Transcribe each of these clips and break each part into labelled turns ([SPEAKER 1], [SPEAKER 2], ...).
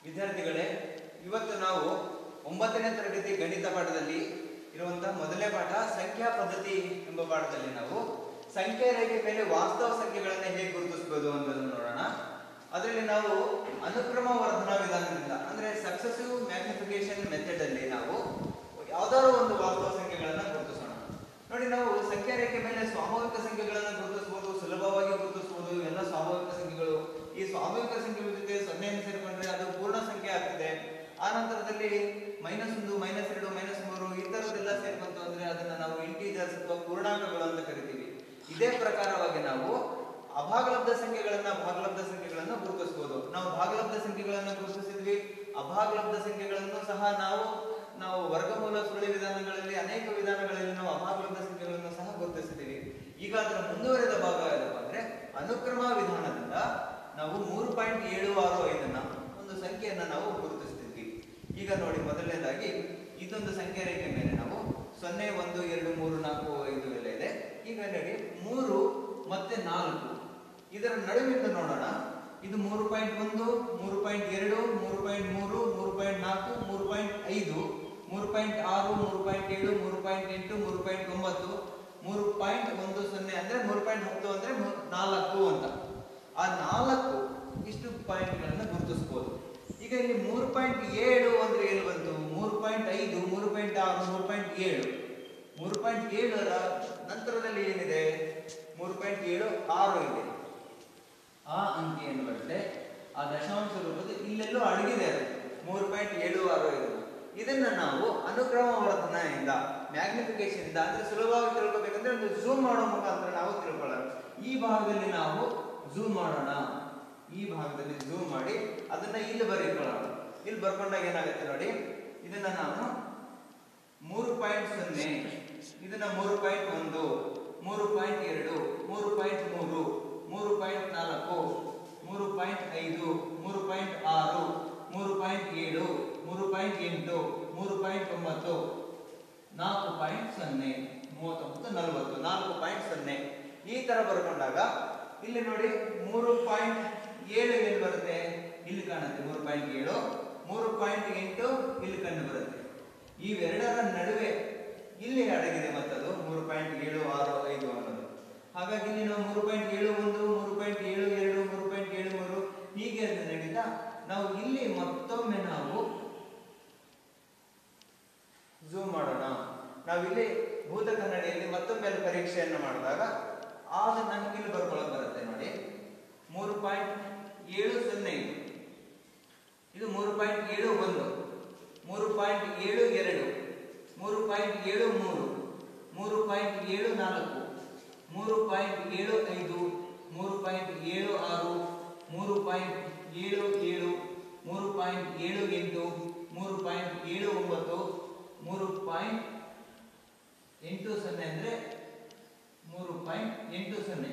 [SPEAKER 1] ವಿದ್ಯಾರ್ಥಿಗಳೇ ಇವತ್ತು ನಾವು ಒಂಬತ್ತನೇ ತರಗತಿ ಗಣಿತ ಪಾಠದಲ್ಲಿ ಇರುವಂತಹ ಮೊದಲನೇ ಪಾಠ ಸಂಖ್ಯಾ ಪದ್ಧತಿ ಎಂಬ ಪಾಠದಲ್ಲಿ ನಾವು ಸಂಖ್ಯಾ ರೇಖೆ ಮೇಲೆ ವಾಸ್ತವ ಸಂಖ್ಯೆಗಳನ್ನು ಹೇಗೆ ಗುರುತಿಸಬಹುದು ಅನ್ನೋದನ್ನು ನೋಡೋಣ ಅದರಲ್ಲಿ ನಾವು ಅನುಕ್ರಮ ವರ್ಧನಾ ವಿಧಾನದಿಂದ ಅಂದ್ರೆ ಸಕ್ಸಸಿವ್ ಮ್ಯಾಗ್ನಿಫಿಕೇಶನ್ ಮೆಥಡ್ ಅಲ್ಲಿ ನಾವು ಯಾವ್ದಾದ್ರು ಒಂದು ವಾಸ್ತವ ಸಂಖ್ಯೆಗಳನ್ನ ಗುರುತಿಸೋಣ ನೋಡಿ ನಾವು ಸಂಖ್ಯಾ ರೇಖೆ ಮೇಲೆ ಸ್ವಾಭಾವಿಕ ಸಂಖ್ಯೆಗಳನ್ನು ಗುರುತಿಸಬಹುದು ಸುಲಭವಾಗಿ ಗುರುತಿಸಬಹುದು ಇವೆಲ್ಲ ಸ್ವಾಭಾವಿಕ ಸಂಖ್ಯೆಗಳು ಈ ಸ್ವಾಭಾವಿಕ ಸಂಖ್ಯೆಗಳ ಜೊತೆ ಸೊನ್ನೆಯನ್ನು ಸೇರಿಕೊಂಡ್ರೆ ಅದು ಪೂರ್ಣ ಸಂಖ್ಯೆ ಆಗ್ತದೆ ಆ ನಂತರದಲ್ಲಿ ಮೈನಸ್ ಒಂದು ಮೈನಸ್ ಎರಡು ಮೈನಸ್ ಮೂರು ಈ ತರದ್ದೆಲ್ಲ ಸೇರ್ಕೊಂತು ಅಂದ್ರೆ ಅದನ್ನ ನಾವು ಇಂಟೀಜರ್ಸ್ ಅಥವಾ ಪೂರ್ಣಾಂಕಗಳು ಅಂತ ಕರಿತೀವಿ ಇದೇ ಪ್ರಕಾರವಾಗಿ ನಾವು ಅಭಾಗಲಬ್ಧ ಸಂಖ್ಯೆಗಳನ್ನ ಭಾಗಲಬ್ಧ ಸಂಖ್ಯೆಗಳನ್ನ ಗುರುತಿಸಬಹುದು ನಾವು ಭಾಗಲಬ್ಧ ಸಂಖ್ಯೆಗಳನ್ನ ಗುರುತಿಸಿದ್ವಿ ಅಭಾಗಲಬ್ಧ ಸಂಖ್ಯೆಗಳನ್ನು ಸಹ ನಾವು ನಾವು ವರ್ಗಮೂಲ ಸುರುಳಿ ವಿಧಾನಗಳಲ್ಲಿ ಅನೇಕ ವಿಧಾನಗಳಲ್ಲಿ ನಾವು ಅಭಾಗಲಬ್ಧ ಸಂಖ್ಯೆಗಳನ್ನು ಸಹ ಗುರುತಿಸಿದ್ದೀವಿ ಈಗ ಅದರ ಮುಂದುವರೆದ ಭಾಗ ಏನಪ್ಪ ಅಂದ್ರೆ ಅನುಕ್ರಮ ವಿಧಾನದಿಂದ ನಾವು ಮೂರು ಪಾಯಿಂಟ್ ಏಳು ಆರು ಐದನ್ನ ಒಂದು ಸಂಖ್ಯೆಯನ್ನ ನಾವು ಗುರುತಿಸ್ತಿದ್ವಿ ಈಗ ನೋಡಿ ಮೊದಲನೇದಾಗಿ ಇದೊಂದು ಸಂಖ್ಯೆ ರೇಖೆ ಮೇಲೆ ನಾವು ಸೊನ್ನೆ ಒಂದು ಎರಡು ಮೂರು ನಾಲ್ಕು ಐದು ಎಲ್ಲ ಇದೆ ಈಗ ನೋಡಿ ಮೂರು ಮತ್ತೆ ನಾಲ್ಕು ಇದರ ನಡುವಿಂದ ನೋಡೋಣ ಇದು ಮೂರು ಪಾಯಿಂಟ್ ಒಂದು ಮೂರು ಪಾಯಿಂಟ್ ಎರಡು ಮೂರು ಪಾಯಿಂಟ್ ಮೂರು ಮೂರು ಪಾಯಿಂಟ್ ನಾಲ್ಕು ಮೂರು ಪಾಯಿಂಟ್ ಐದು ಮೂರು ಪಾಯಿಂಟ್ ಆರು ಮೂರು ಪಾಯಿಂಟ್ ಏಳು ಮೂರು ಪಾಯಿಂಟ್ ಎಂಟು ಮೂರು ಪಾಯಿಂಟ್ ಒಂಬತ್ತು ಮೂರು ಪಾಯಿಂಟ್ ಒಂದು ಸೊನ್ನೆ ಅಂದ್ರೆ ಮೂರು ಪಾಯಿಂಟ್ ಹತ್ತು ಅಂದ್ರೆ ಮೂ- ನಾಲ್ಕು ಅಂತ ಆ ನಾಲ್ಕು ಇಷ್ಟು ಪಾಯಿಂಟ್ಗಳನ್ನ ಗುರುತಿಸಬಹುದು ಈಗ ಇಲ್ಲಿ ಮೂರು ಪಾಯಿಂಟ್ ಏಳು ಅಂದ್ರೆ ಎಲ್ಲಿ ಬಂತು ಮೂರು ಪಾಯಿಂಟ್ ಐದು ಮೂರು ಪಾಯಿಂಟ್ ಆರು ಮೂರು ಪಾಯಿಂಟ್ ಏಳು ಮೂರು ಪಾಯಿಂಟ್ ಏಳರ ನಂತರದಲ್ಲಿ ಏನಿದೆ ಮೂರು ಪಾಯಿಂಟ್ ಏಳು ಆರು ಇದೆ ಆ ಅಂಕಿಯನ್ನು ಬರುತ್ತೆ ಆ ದಶಾಂಶ ರೂಪದ ಇಲ್ಲೆಲ್ಲೋ ಅಡಗಿದೆ ಅದು ಮೂರು ಪಾಯಿಂಟ್ ಏಳು ಆರು ಇದು ಇದನ್ನ ನಾವು ಅನುಕ್ರಮ ವರ್ಧನೆಯಿಂದ ಮ್ಯಾಗ್ನಿಫಿಕೇಶನ್ ಇಂದ ಅಂದ್ರೆ ಸುಲಭವಾಗಿ ತಿಳ್ಕೊಬೇಕಂದ್ರೆ ಒಂದು ಝೂಮ್ ಮಾಡೋ ಮುಖಾಂತರ ನಾವು ತಿಳ್ಕೊಳ್ಳೋಣ ಈ ಭಾಗದಲ್ಲಿ ನಾವು ಝೂಮ್ ಮಾಡೋಣ ಈ ಭಾಗದಲ್ಲಿ ಝೂಮ್ ಮಾಡಿ ಅದನ್ನ ಇಲ್ಲಿ ಬರೀಕೊಳ್ಳೋಣ ಇಲ್ಲಿ ಬರ್ಕೊಂಡಾಗ ಏನಾಗುತ್ತೆ ನೋಡಿ ಇದನ್ನ ನಾನು ಮೂರು ಪಾಯಿಂಟ್ ಸೊನ್ನೆ ಇದನ್ನ ಮೂರು ಪಾಯಿಂಟ್ ಒಂದು ಮೂರು ಪಾಯಿಂಟ್ ಎರಡು ಮೂರು ಪಾಯಿಂಟ್ ಮೂರು ಮೂರು ಪಾಯಿಂಟ್ ನಾಲ್ಕು ಮೂರು ಪಾಯಿಂಟ್ ಐದು ಮೂರು ಪಾಯಿಂಟ್ ಆರು ಮೂರು ಪಾಯಿಂಟ್ ಏಳು ಮೂರು ಪಾಯಿಂಟ್ ಎಂಟು ಮೂರು ಪಾಯಿಂಟ್ ಒಂಬತ್ತು ನಾಲ್ಕು ಪಾಯಿಂಟ್ ಸೊನ್ನೆ ಮೂವತ್ತೊಂಬತ್ತು ನಲವತ್ತು ನಾಲ್ಕು ಪಾಯಿಂಟ್ ಸೊನ್ನೆ ಈ ತರ ಬರ್ಕೊಂಡಾಗ ಇಲ್ಲಿ ನೋಡಿ ಮೂರು ಪಾಯಿಂಟ್ ಏಳು ಎಲ್ಲಿ ಬರುತ್ತೆ ಇಲ್ಲಿ ಕಾಣುತ್ತೆ ಮೂರು ಪಾಯಿಂಟ್ ಏಳು ಮೂರು ಪಾಯಿಂಟ್ ಎಂಟು ಇಲ್ಲಿ ಕಂಡು ಬರುತ್ತೆ ಇವೆರಡರ ನಡುವೆ ಇಲ್ಲಿ ಅಡಗಿದೆ ಮತ್ತದು ಮೂರು ಪಾಯಿಂಟ್ ಏಳು ಆರು ಐದು ಅನ್ನೋದು ಹಾಗಾಗಿ ಇಲ್ಲಿ ನಾವು ಮೂರು ಪಾಯಿಂಟ್ ಏಳು ಒಂದು ಮೂರು ಪಾಯಿಂಟ್ ಏಳು ಎರಡು ಮೂರು ಪಾಯಿಂಟ್ ಏಳು ಮೂರು ಹೀಗೆ ಅಂತ ನಡೀತಾ ನಾವು ಇಲ್ಲಿ ಮತ್ತೊಮ್ಮೆ ನಾವು ಝೂಮ್ ಮಾಡೋಣ ನಾವಿಲ್ಲಿ ಭೂತ ಕನ್ನಡಿಯಲ್ಲಿ ಮತ್ತೊಮ್ಮೆ ಅಲ್ಲಿ ಪರೀಕ್ಷೆಯನ್ನು ಮಾಡಿದಾಗ ಆಗ ನಮ್ಗೆ ಇಲ್ಲಿ ಬರ್ಕೊಳಕ್ ಬರುತ್ತೆ ನೋಡಿ ಮೂರು ಪಾಯಿಂಟ್ ಏಳು ಸೊನ್ನೆ ಇದು ಇದು ಮೂರು ಪಾಯಿಂಟ್ ಏಳು ಒಂದು ಮೂರು ಪಾಯಿಂಟ್ ಏಳು ಎರಡು ಮೂರು ಪಾಯಿಂಟ್ ಏಳು ಮೂರು ಮೂರು ಪಾಯಿಂಟ್ ಏಳು ನಾಲ್ಕು ಮೂರು ಪಾಯಿಂಟ್ ಏಳು ಐದು ಮೂರು ಪಾಯಿಂಟ್ ಏಳು ಆರು ಮೂರು ಪಾಯಿಂಟ್ ಏಳು ಏಳು ಮೂರು ಪಾಯಿಂಟ್ ಏಳು ಎಂಟು ಮೂರು ಪಾಯಿಂಟ್ ಏಳು ಒಂಬತ್ತು ಮೂರು ಪಾಯಿಂಟ್ ಎಂಟು ಸೊನ್ನೆ ಅಂದ್ರೆ ಮೂರು ಪಾಯಿಂಟ್ ಎಂಟು ಸೊನ್ನೆ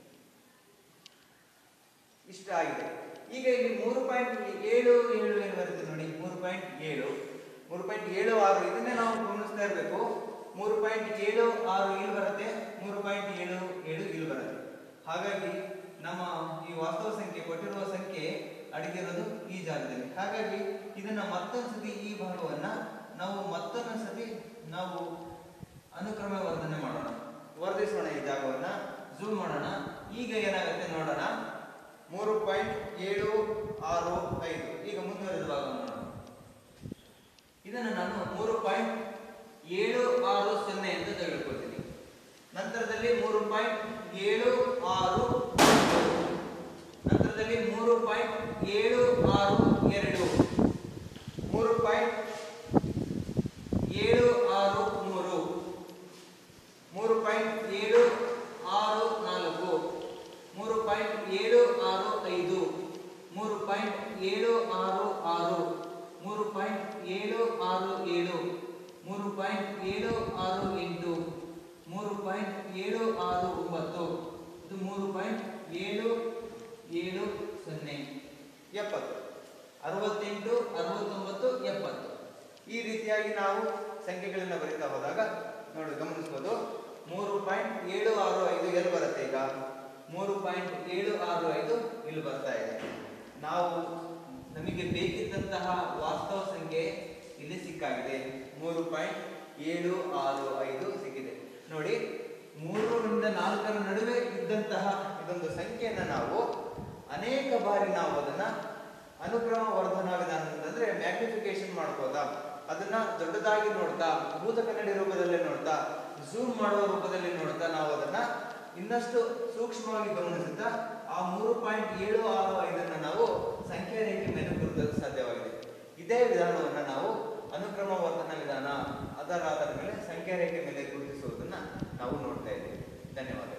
[SPEAKER 1] ಇಷ್ಟ ಆಗಿದೆ ಈಗ ಇಲ್ಲಿ ಮೂರು ಪಾಯಿಂಟ್ ಏಳು ಏಳು ಏನು ಬರುತ್ತೆ ನೋಡಿ ಮೂರು ಪಾಯಿಂಟ್ ಏಳು ಮೂರು ಪಾಯಿಂಟ್ ಏಳು ಆರು ಇದನ್ನೇ ನಾವು ಗಮನಿಸ್ತಾ ಇರಬೇಕು ಮೂರು ಪಾಯಿಂಟ್ ಏಳು ಆರು ಇಲ್ಲಿ ಬರುತ್ತೆ ಮೂರು ಪಾಯಿಂಟ್ ಏಳು ಏಳು ಇಲ್ಲಿ ಬರುತ್ತೆ ಹಾಗಾಗಿ ನಮ್ಮ ಈ ವಾಸ್ತವ ಸಂಖ್ಯೆ ಕೊಟ್ಟಿರುವ ಸಂಖ್ಯೆ ಅಡಗಿರೋದು ಈ ಜಾಗದಲ್ಲಿ ಹಾಗಾಗಿ ಇದನ್ನ ಮತ್ತೊಂದು ಸತಿ ಈ ಭಾಗವನ್ನ ನಾವು ಮತ್ತೊಂದು ಸತಿ ನಾವು ಅನುಕ್ರಮ ವರ್ಧನೆ ಮಾಡೋಣ ವರ್ಧಿಸೋಣ ಈ ಜಾಗವನ್ನ ಝೂಮ್ ಮಾಡೋಣ ಈಗ ಏನಾಗುತ್ತೆ ನೋಡೋಣ ಮೂರು ಪಾಯಿಂಟ್ ಏಳು ಆರು ಐದು ಈಗ ಮುಂದುವರೆದ ಭಾಗ ನೋಡೋಣ ಇದನ್ನು ನಾನು ಮೂರು ಪಾಯಿಂಟ್ ಏಳು ಆರು ಸೊನ್ನೆ ಅಂತ ತೆಗೆದುಕೊಳ್ತೀನಿ ನಂತರದಲ್ಲಿ ಮೂರು ಪಾಯಿಂಟ್ ಏಳು ಆರು ನಂತರದಲ್ಲಿ ಮೂರು ಪಾಯಿಂಟ್ ಏಳು ಆರು ಎರಡು ಮೂರು ಪಾಯಿಂಟ್ ಏಳು ಆರು ಮೂರು ಮೂರು ಪಾಯಿಂಟ್ ಏಳು ಆರು ನಾಲ್ಕು ಮೂರು ಪಾಯಿಂಟ್ ಏಳು ಆರು ಐದು ಮೂರು ಪಾಯಿಂಟ್ ಏಳು ಆರು ಆರು ಮೂರು ಪಾಯಿಂಟ್ ಏಳು ಆರು ಏಳು ಮೂರು ಪಾಯಿಂಟ್ ಏಳು ಆರು ಎಂಟು ಮೂರು ಪಾಯಿಂಟ್ ಏಳು ಆರು ಒಂಬತ್ತು ಇದು ಮೂರು ಪಾಯಿಂಟ್ ಏಳು ಏಳು ಸೊನ್ನೆ ಎಪ್ಪತ್ತು ಅರವತ್ತೆಂಟು ಅರವತ್ತೊಂಬತ್ತು ಎಪ್ಪತ್ತು ಈ ರೀತಿಯಾಗಿ ನಾವು ಸಂಖ್ಯೆಗಳನ್ನ ಬರೀತಾ ಹೋದಾಗ ನೋಡಿ ಗಮನಿಸ್ಬೋದು ಮೂರು ಪಾಯಿಂಟ್ ಏಳು ಆರು ಐದು ಎಲ್ಲಿ ಬರುತ್ತೆ ಈಗ ಮೂರು ಪಾಯಿಂಟ್ ಏಳು ಆರು ಐದು ಇಲ್ಲಿ ಬರ್ತಾ ಇದೆ ನಾವು ನಮಗೆ ಬೇಕಿದ್ದಂತ ಇದ್ದಂತಹ ವಾಸ್ತವ ಸಂಖ್ಯೆ ಇಲ್ಲಿ ಸಿಕ್ಕಾಗಿದೆ ಮೂರು ಪಾಯಿಂಟ್ ಏಳು ಆರು ಐದು ಸಿಕ್ಕಿದೆ ನೋಡಿ ಮೂರರಿಂದ ನಾಲ್ಕರ ನಡುವೆ ಇದ್ದಂತಹ ಇದೊಂದು ಸಂಖ್ಯೆಯನ್ನ ನಾವು ಅನೇಕ ಬಾರಿ ನಾವು ಅದನ್ನ ಅನುಕ್ರಮ ವರ್ಧನಾ ವಿಧಾನ ಅಂತಂದ್ರೆ ಮ್ಯಾಗ್ನಿಫಿಕೇಶನ್ ಮಾಡ್ಬೋದಾ ಅದನ್ನ ದೊಡ್ಡದಾಗಿ ನೋಡ್ತಾ ಭೂತ ಕನ್ನಡಿ ರೂಪದಲ್ಲಿ ನೋಡ್ತಾ ಝೂಮ್ ಮಾಡುವ ರೂಪದಲ್ಲಿ ನೋಡ್ತಾ ನಾವು ಅದನ್ನ ಇನ್ನಷ್ಟು ಸೂಕ್ಷ್ಮವಾಗಿ ಗಮನಿಸುತ್ತಾ ಆ ಮೂರು ಪಾಯಿಂಟ್ ಏಳು ಆರು ಐದನ್ನ ನಾವು ಸಂಖ್ಯಾ ರೇಖೆ ಮೇಲೆ ಗುರುತಿಸಲು ಸಾಧ್ಯವಾಗಿದೆ ಇದೇ ವಿಧಾನವನ್ನ ನಾವು ಅನುಕ್ರಮ ವರ್ಧನ ವಿಧಾನ ಅದರ ಆಧಾರದ ಮೇಲೆ ಸಂಖ್ಯಾ ರೇಖೆ ಮೇಲೆ ಗುರುತಿಸುವುದನ್ನ ನಾವು ನೋಡ್ತಾ ಇದ್ದೇವೆ ಧನ್ಯವಾದ